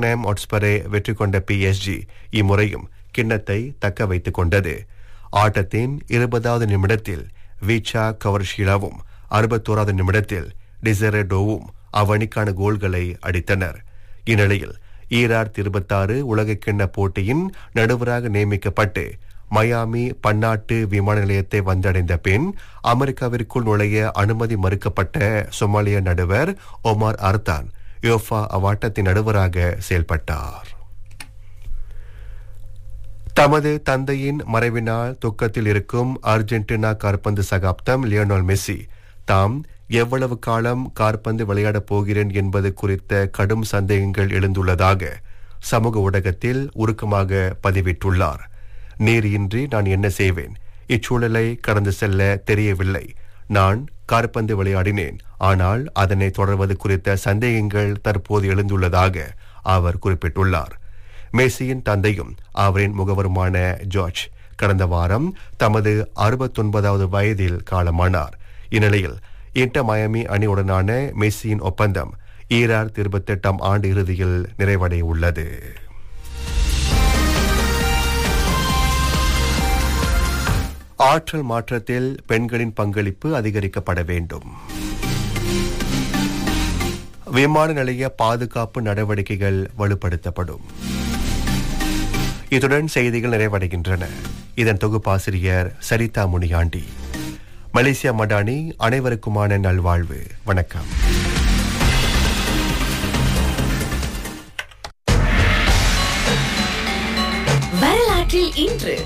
டொட்டனம் ஒட்ஸ்பரை வெற்றி கொண்ட பிஎஸ்ஜி இம்முறையும் கிண்ணத்தை தக்க வைத்துக் கொண்டது ஆட்டத்தின் இருபதாவது நிமிடத்தில் வீச்சா கவர்ஷீலாவும் அறுபத்தோராவது நிமிடத்தில் டிசரடோவும் அவணிக்கான கோல்களை அடித்தனர் இந்நிலையில் ஈராயிரத்தி இருபத்தாறு உலகக்கிண்ண போட்டியின் நடுவராக நியமிக்கப்பட்டு மயாமி பன்னாட்டு விமான நிலையத்தை வந்தடைந்த பின் அமெரிக்காவிற்குள் நுழைய அனுமதி மறுக்கப்பட்ட சொமாலிய நடுவர் ஒமார் அர்தான் யோஃபா அவ்வாட்டத்தின் நடுவராக செயல்பட்டார் தமது தந்தையின் மறைவினால் துக்கத்தில் இருக்கும் அர்ஜென்டினா காற்பந்து சகாப்தம் லியோனல் மெஸ்ஸி தாம் எவ்வளவு காலம் காற்பந்து விளையாடப் போகிறேன் என்பது குறித்த கடும் சந்தேகங்கள் எழுந்துள்ளதாக சமூக ஊடகத்தில் உருக்கமாக பதிவிட்டுள்ளார் நீர் இன்றி நான் என்ன செய்வேன் இச்சூழலை கடந்து செல்ல தெரியவில்லை நான் காற்பந்து விளையாடினேன் ஆனால் அதனை தொடர்வது குறித்த சந்தேகங்கள் தற்போது எழுந்துள்ளதாக அவர் குறிப்பிட்டுள்ளார் மேசியின் தந்தையும் அவரின் முகவருமான ஜார்ஜ் கடந்த வாரம் தமது அறுபத்தொன்பதாவது வயதில் காலமானார் இந்நிலையில் இன்டர் மயமி அணியுடனான மெஸ்ஸியின் ஒப்பந்தம் ஈராயிரத்தி இருபத்தி எட்டாம் ஆண்டு இறுதியில் நிறைவடைய உள்ளது ஆற்றல் மாற்றத்தில் பெண்களின் பங்களிப்பு அதிகரிக்கப்பட வேண்டும் விமான நிலைய பாதுகாப்பு நடவடிக்கைகள் வலுப்படுத்தப்படும் இத்துடன் செய்திகள் நிறைவடைகின்றன இதன் தொகுப்பாசிரியர் சரிதா முனியாண்டி மலேசியா மடானி அனைவருக்குமான நல்வாழ்வு வணக்கம் வரலாற்றில் இன்று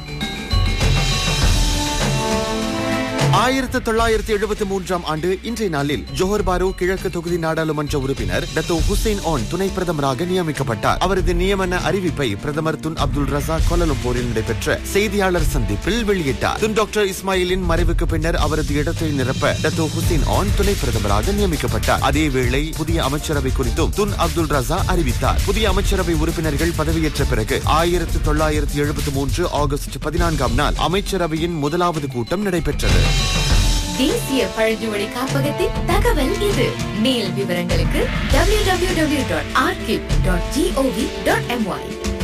ஆயிரத்து தொள்ளாயிரத்தி எழுபத்தி மூன்றாம் ஆண்டு இன்றைய நாளில் ஜோஹர் பாரு கிழக்கு தொகுதி நாடாளுமன்ற உறுப்பினர் டத்தோ ஹுசைன் ஆன் துணை பிரதமராக நியமிக்கப்பட்டார் அவரது நியமன அறிவிப்பை பிரதமர் துன் அப்துல் ரசா கோலலம்பூரில் நடைபெற்ற செய்தியாளர் சந்திப்பில் வெளியிட்டார் துன் டாக்டர் இஸ்மாயிலின் மறைவுக்கு பின்னர் அவரது இடத்தை நிரப்ப டத்தோ ஹுசைன் ஆன் துணை பிரதமராக நியமிக்கப்பட்டார் அதேவேளை புதிய அமைச்சரவை குறித்தும் துன் அப்துல் ரசா அறிவித்தார் புதிய அமைச்சரவை உறுப்பினர்கள் பதவியேற்ற பிறகு ஆயிரத்து தொள்ளாயிரத்தி எழுபத்தி மூன்று ஆகஸ்ட் பதினான்காம் நாள் அமைச்சரவையின் முதலாவது கூட்டம் நடைபெற்றது தேசிய பழங்குடி காப்பகத்தின் தகவல் இது மேல் விவரங்களுக்கு www.archive.gov.my